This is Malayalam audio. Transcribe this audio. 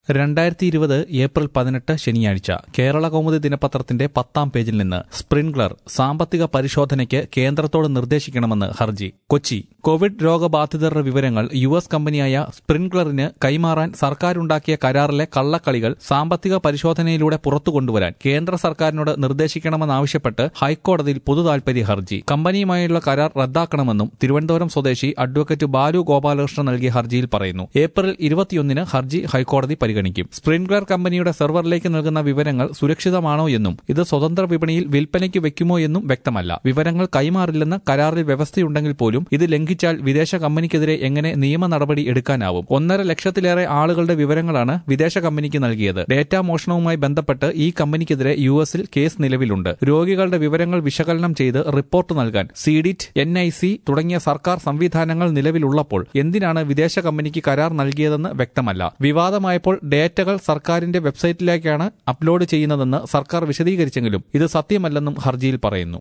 രണ്ടായിരത്തി ഇരുപത് ഏപ്രിൽ പതിനെട്ട് ശനിയാഴ്ച കേരള കൗമുദി ദിനപത്രത്തിന്റെ പത്താം പേജിൽ നിന്ന് സ്പ്രിൻഗ്ലർ സാമ്പത്തിക പരിശോധനയ്ക്ക് കേന്ദ്രത്തോട് നിർദ്ദേശിക്കണമെന്ന് ഹർജി കൊച്ചി കോവിഡ് രോഗബാധിതരുടെ വിവരങ്ങൾ യു എസ് കമ്പനിയായ സ്പ്രിൻഗ്ലറിന് കൈമാറാൻ സർക്കാരുണ്ടാക്കിയ കരാറിലെ കള്ളക്കളികൾ സാമ്പത്തിക പരിശോധനയിലൂടെ പുറത്തു കൊണ്ടുവരാൻ കേന്ദ്ര സർക്കാരിനോട് നിർദ്ദേശിക്കണമെന്നാവശ്യപ്പെട്ട് ഹൈക്കോടതിയിൽ പൊതുതാൽപര്യ ഹർജി കമ്പനിയുമായുള്ള കരാർ റദ്ദാക്കണമെന്നും തിരുവനന്തപുരം സ്വദേശി അഡ്വക്കേറ്റ് ബാലു ഗോപാലകൃഷ്ണൻ നൽകിയ ഹർജിയിൽ പറയുന്നു ഏപ്രിൽ ഇരുപത്തിയൊന്നിന് ഹർജി ഹൈക്കോടതി പരിഗണിക്കും സ്പ്രിൻഗ്ലർ കമ്പനിയുടെ സെർവറിലേക്ക് നൽകുന്ന വിവരങ്ങൾ സുരക്ഷിതമാണോ എന്നും ഇത് സ്വതന്ത്ര വിപണിയിൽ വിൽപ്പനയ്ക്ക് വെക്കുമോ എന്നും വ്യക്തമല്ല വിവരങ്ങൾ കൈമാറില്ലെന്ന് കരാറിൽ വ്യവസ്ഥയുണ്ടെങ്കിൽ പോലും ഇത് ലംഘിച്ചാൽ വിദേശ കമ്പനിക്കെതിരെ എങ്ങനെ നിയമ നടപടി എടുക്കാനാവും ഒന്നര ലക്ഷത്തിലേറെ ആളുകളുടെ വിവരങ്ങളാണ് വിദേശ കമ്പനിക്ക് നൽകിയത് ഡേറ്റാ മോഷണവുമായി ബന്ധപ്പെട്ട് ഈ കമ്പനിക്കെതിരെ യു എസിൽ കേസ് നിലവിലുണ്ട് രോഗികളുടെ വിവരങ്ങൾ വിശകലനം ചെയ്ത് റിപ്പോർട്ട് നൽകാൻ സീഡിറ്റ് എൻ ഐ സി തുടങ്ങിയ സർക്കാർ സംവിധാനങ്ങൾ നിലവിലുള്ളപ്പോൾ എന്തിനാണ് വിദേശ കമ്പനിക്ക് കരാർ നൽകിയതെന്ന് വ്യക്തമല്ല വിവാദമായപ്പോൾ ഡേറ്റകൾ സർക്കാരിന്റെ വെബ്സൈറ്റിലേക്കാണ് അപ്ലോഡ് ചെയ്യുന്നതെന്ന് സർക്കാർ വിശദീകരിച്ചെങ്കിലും ഇത് സത്യമല്ലെന്നും ഹർജിയിൽ പറയുന്നു